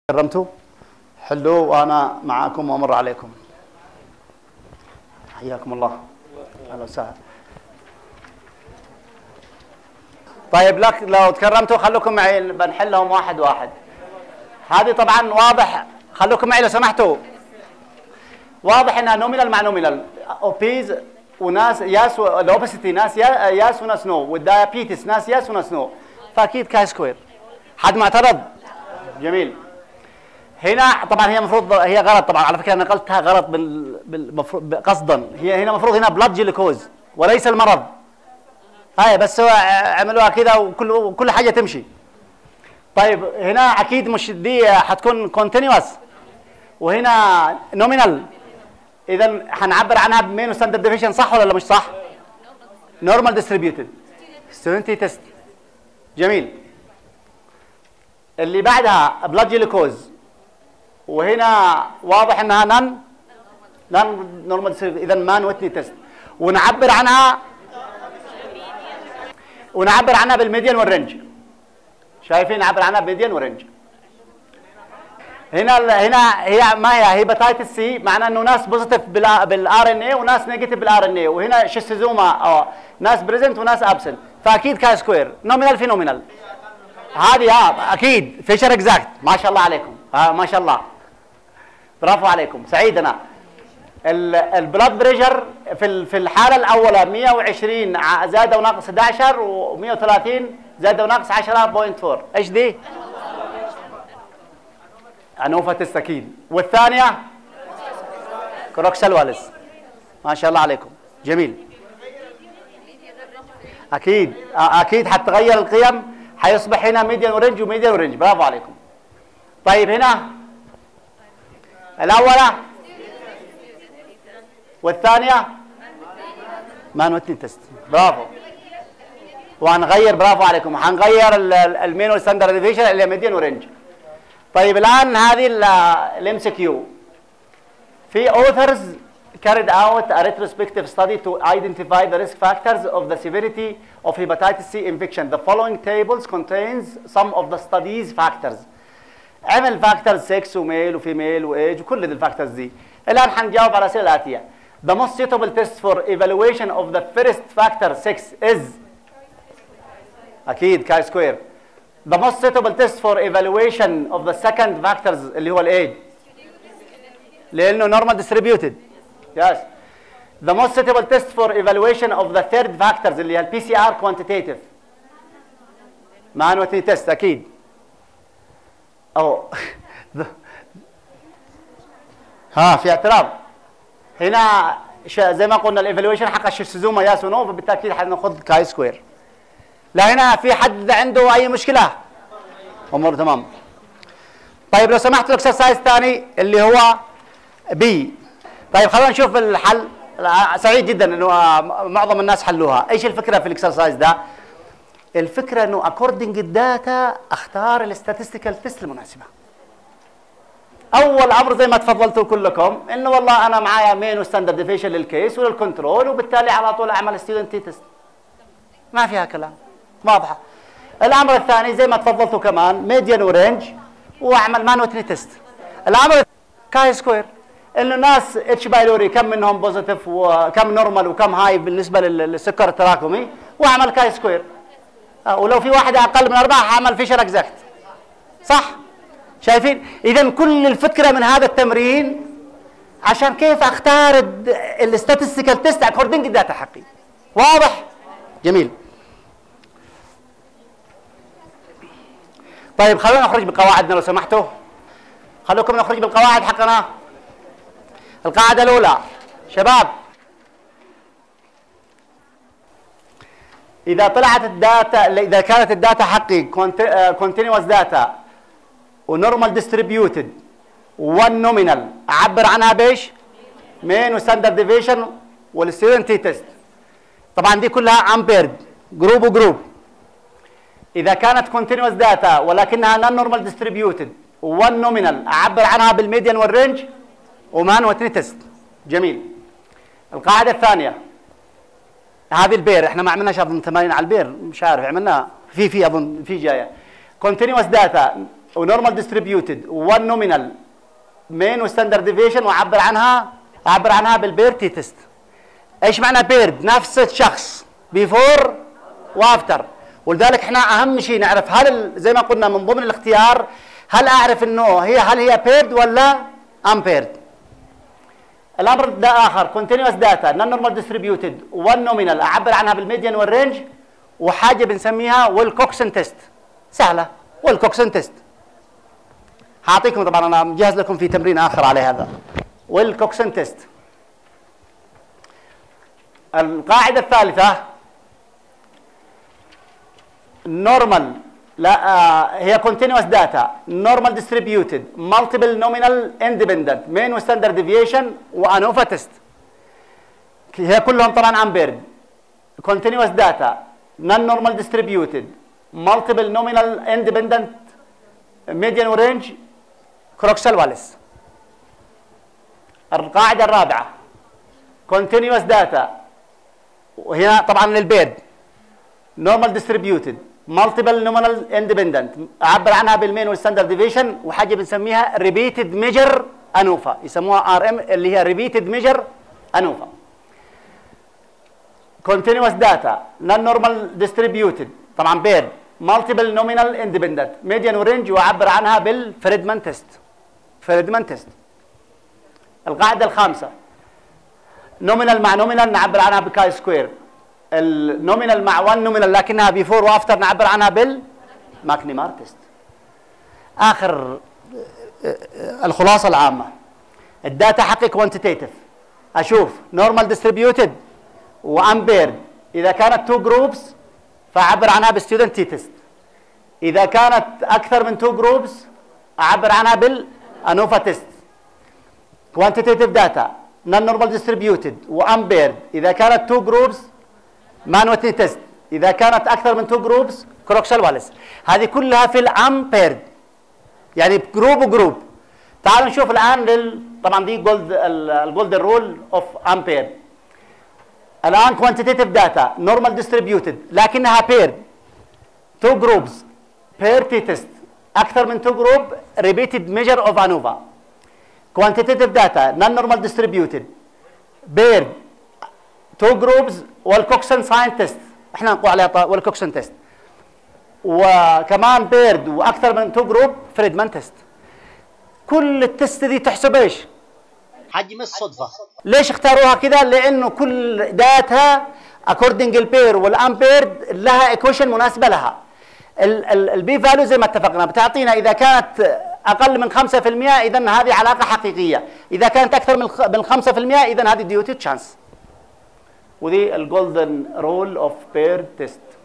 كرمتوا حلوا وانا معاكم وامر عليكم حياكم الله اهلا وسهلا طيب لك لو تكرمتوا خلوكم معي بنحلهم واحد واحد هذه طبعا واضح خلوكم معي لو سمحتوا واضح انها نومينال مع نومينال اوبيز وناس ياس الاوبسيتي ناس يا- ياس وناس نو والدايابيتس ناس ياس وناس نو فاكيد كاي سكوير حد معترض جميل هنا طبعا هي المفروض هي غلط طبعا على فكره انا نقلتها غلط بال بالمفروض قصدا هي هنا المفروض هنا بلاد جلوكوز وليس المرض هاي بس هو عملوها كذا وكل كل حاجه تمشي طيب هنا اكيد مش دي حتكون كونتينوس وهنا نومينال اذا حنعبر عنها بمين ستاندرد ديفيشن صح ولا مش صح؟ نورمال ديستريبيوتد ستودنتي تيست جميل اللي بعدها بلاد جلوكوز وهنا واضح انها نان نان نورمال اذا مان ويتني تيست ونعبر عنها ونعبر عنها بالميديان والرنج شايفين نعبر عنها بالميديان والرنج هنا هنا هي ما هي هيباتيتس سي معناه انه ناس بوزيتيف بالار ان اي وناس نيجاتيف بالار ان اي وهنا شيستوزوما أو ناس بريزنت وناس ابسنت فاكيد كاي سكوير نومينال فينومينال هذه اه اكيد فيشر اكزاكت ما شاء الله عليكم آه ما شاء الله برافو عليكم سعيد انا البلاد بريشر في ال- في الحاله الاولى 120 ع- زاد وناقص 11 و130 زاد وناقص 10.4 ايش دي؟ انوفا تيست اكيد والثانيه كروكسال واليس ما شاء الله عليكم جميل اكيد آه، اكيد حتغير القيم حيصبح هنا ميديان ورينج وميديان ورينج برافو عليكم طيب هنا الاولى والثانيه مان وتني تيست برافو وهنغير برافو عليكم حنغير المين والستاندرد ديفيشن اللي ميديان ورينج طيب الان هذه الام سي كيو في authors carried out a retrospective study to identify the risk factors of the severity of hepatitis C infection. The following tables contains some of the study's factors. عمل فاكتورز سكس وميل وفيميل وايج وكل الفاكتورز دي. الان حنجاوب على الاسئله الاتيه. The most suitable test for evaluation of the first factor 6 is اكيد كاي سكوير. The most suitable test for evaluation of the second factors اللي هو الايج. لانه normal distributed. Yes. The most suitable test for evaluation of the third factors اللي هي البي سي ار quantitative. manual test اكيد. او ها في اعتراض هنا ش- زي ما قلنا الايفالويشن حق الشيستوزوما ياس ونو فبالتاكيد حناخذ كاي سكوير لا هنا في حد عنده اي مشكله امور تمام طيب لو سمحت الاكسرسايز الثاني اللي هو بي طيب خلينا نشوف الحل لا، سعيد جدا انه آه، معظم الناس حلوها ايش الفكره في الاكسرسايز ده الفكره انه اكوردنج الداتا اختار الاستاتستيكال تيست المناسبه اول امر زي ما تفضلتوا كلكم انه والله انا معايا مين وستاندرد ديفيشن للكيس وللكنترول وبالتالي على طول اعمل ستودنت تيست ما فيها كلام واضحه الامر الثاني زي ما تفضلتوا كمان ميديان ورينج واعمل مانوتري تيست الامر كاي سكوير انه الناس اتش بايلوري كم منهم بوزيتيف وكم نورمال وكم هاي بالنسبه لل- للسكر التراكمي واعمل كاي سكوير آه، ولو في واحده اقل من اربعه هعمل فيشر اكزاكت صح شايفين اذا كل الفكره من هذا التمرين عشان كيف اختار الاستاتستيكال تيست اكوردنج الداتا حقي واضح جميل طيب خلونا نخرج بقواعدنا لو سمحتوا خلوكم نخرج بالقواعد حقنا القاعده الاولى شباب اذا طلعت الداتا اذا كانت الداتا حقي كونتينوس داتا ونورمال ديستريبيوتد والنومينال اعبر عنها بايش؟ مين وستاندرد ديفيشن والستودنت تيست طبعا دي كلها امبيرد جروب وجروب اذا كانت كونتينوس داتا ولكنها نون نورمال ديستريبيوتد والنومينال اعبر عنها بالميديان والرينج ومان وتري تيست جميل القاعده الثانيه هذه البير احنا ما عملناش اظن تمارين على البير مش عارف عملنا في في اظن في جايه كونتينوس داتا ونورمال ديستريبيوتد والنومينال مين وستاندرد ديفيشن واعبر عنها اعبر عنها بالبيرتي تيست ايش معنى بيرد نفس الشخص بيفور وافتر ولذلك احنا اهم شيء نعرف هل زي ما قلنا من ضمن الاختيار هل اعرف انه هي هل هي بيرد ولا امبيرد الامر ده اخر كونتينوس داتا نون نورمال ديستريبيوتد والنومينال اعبر عنها بالميديان والرينج وحاجه بنسميها والكوكسن تيست سهله والكوكسن تيست هعطيكم طبعا انا مجهز لكم في تمرين اخر على هذا والكوكسن تيست القاعده الثالثه نورمال لا آه هي continuous data normal distributed multiple nominal independent mean وستاندرد deviation وانوفا تيست هي كلهم طبعا عن بيرد continuous data non normal distributed multiple nominal independent median ورينج كروكسل واليس القاعده الرابعه continuous data وهنا طبعا للبيرد normal distributed مالتيبل نومينال اندبندنت اعبر عنها بالمين والستاندرد ديفيشن وحاجه بنسميها ريبيتد ميجر انوفا يسموها ار ام اللي هي ريبيتد ميجر انوفا continuous data non normal distributed طبعا بير مالتيبل نومينال اندبندنت ميديان ورينج واعبر عنها بالفريدمان تيست فريدمان تيست القاعده الخامسه نومينال مع نومينال نعبر عنها بكاي سكوير النومينال مع 1 نومينال لكنها بيفور وافتر نعبر عنها بال ماكنيمار تيست اخر الخلاصه العامه الداتا حقي كوانتيتيف اشوف نورمال ديستريبيوتد وامبيرد اذا كانت تو جروبس فاعبر عنها بالستودنت تي تيست اذا كانت اكثر من تو جروبس اعبر عنها بالانوفا تيست كوانتيتيف داتا نون نورمال ديستريبيوتد وامبيرد اذا كانت تو جروبس مانوتي تيست اذا كانت اكثر من تو جروبس كروكسل واليس هذه كلها في الامبيرد يعني جروب وجروب تعالوا نشوف الان لل... طبعا دي جولد الجولد رول اوف امبير الان كوانتيتيف داتا نورمال ديستريبيوتد لكنها بيرد تو جروبس بير تي تيست اكثر من تو جروب ريبيتد ميجر اوف انوفا كوانتيتيف داتا نون نورمال ديستريبيوتد بيرد تو جروبز والكوكسن ساين تيست احنا نقول عليها والكوكسن تيست وكمان بيرد واكثر من تو جروب فريدمان تيست كل التست دي تحسب ايش؟ حجم الصدفه ليش اختاروها كذا؟ لانه كل داتا اكوردنج البير والامبيرد لها ايكويشن مناسبه لها البي فاليو زي ما اتفقنا بتعطينا اذا كانت اقل من 5% اذا هذه علاقه حقيقيه اذا كانت اكثر من 5% اذا هذه ديوتي تشانس ودي الجولدن رول اوف بير تيست